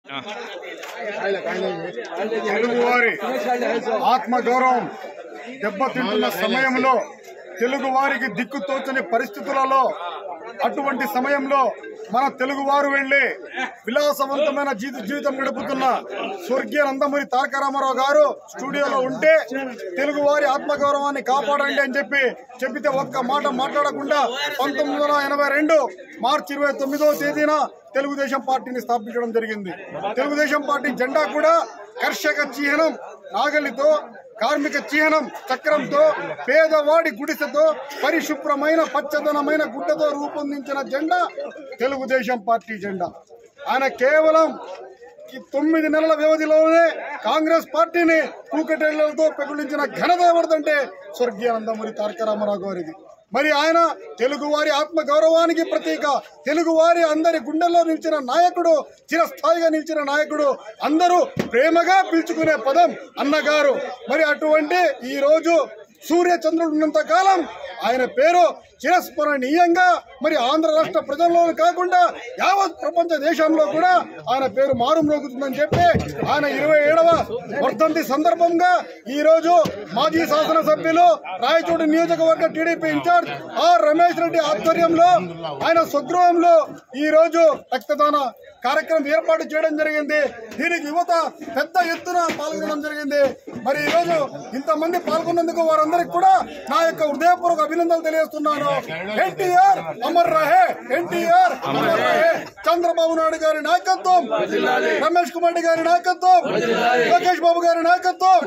తెలుగువారి ఆత్మగౌరవం దెబ్బతింటున్న సమయంలో తెలుగు వారికి దిక్కు తోచని పరిస్థితులలో అటువంటి సమయంలో మన తెలుగు వారు వెళ్లి విలాసవంతమైన జీవిత జీవితం గడుపుతున్న స్వర్గీయ నందమూరి తారక రామారావు గారు స్టూడియోలో ఉంటే తెలుగు వారి ఆత్మగౌరవాన్ని కాపాడండి అని చెప్పి చెప్పితే ఒక్క మాట మాట్లాడకుండా పంతొమ్మిది వందల ఎనభై రెండు మార్చి ఇరవై తొమ్మిదవ తేదీన తెలుగుదేశం పార్టీని స్థాపించడం జరిగింది తెలుగుదేశం పార్టీ జెండా కూడా కర్షక చిహ్నం నాగలితో కార్మిక చిహ్నం చక్రంతో పేదవాడి గుడిసెతో పరిశుభ్రమైన పచ్చదనమైన గుడ్డతో రూపొందించిన జెండా తెలుగుదేశం పార్టీ జెండా ఆయన కేవలం ఈ తొమ్మిది నెలల వ్యవధిలోనే కాంగ్రెస్ పార్టీని కూకటేళ్లతో పెకులించిన ఘనత ఎవరిదంటే స్వర్గీయ నందమూరి తారక రామారావు గారిది మరి ఆయన తెలుగువారి ఆత్మ గౌరవానికి ప్రతీక తెలుగువారి అందరి గుండెల్లో నిలిచిన నాయకుడు చిరస్థాయిగా నిలిచిన నాయకుడు అందరూ ప్రేమగా పిలుచుకునే పదం అన్నగారు మరి అటువంటి ఈ రోజు సూర్య చంద్రుడు ఉన్నంత కాలం ఆయన పేరు చిరస్మరణీయంగా మరి ఆంధ్ర రాష్ట్ర ప్రజల్లో కాకుండా యావత్ ప్రపంచ దేశంలో కూడా ఆయన పేరు మారుమ్రోగుతుందని చెప్పి ఆయన ఇరవై ఏడవ వర్ధంతి సందర్భంగా ఈ రోజు మాజీ శాసనసభ్యులు రాయచోటి నియోజకవర్గ టీడీపీ ఇన్ఛార్జ్ ఆర్ రమేష్ రెడ్డి ఆధ్వర్యంలో ఆయన స్వగృహంలో ఈ రోజు రక్తదాన కార్యక్రమం ఏర్పాటు చేయడం జరిగింది దీనికి యువత పెద్ద ఎత్తున పాల్గొనడం జరిగింది మరి ఈ రోజు ఇంతమంది పాల్గొన్నందుకు వారందరికి కూడా నా యొక్క హృదయపూర్వక అభినందనలు తెలియజేస్తున్నాను ఎన్టీఆర్ అమర్ రహే ఎన్టీఆర్ అమర్ రహే చంద్రబాబు నాయుడు గారి నాయకత్వం రమేష్ కుమార్ రెడ్డి గారి నాయకత్వం లోకేష్ బాబు గారి నాయకత్వం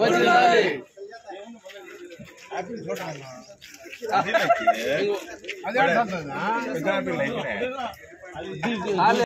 అదే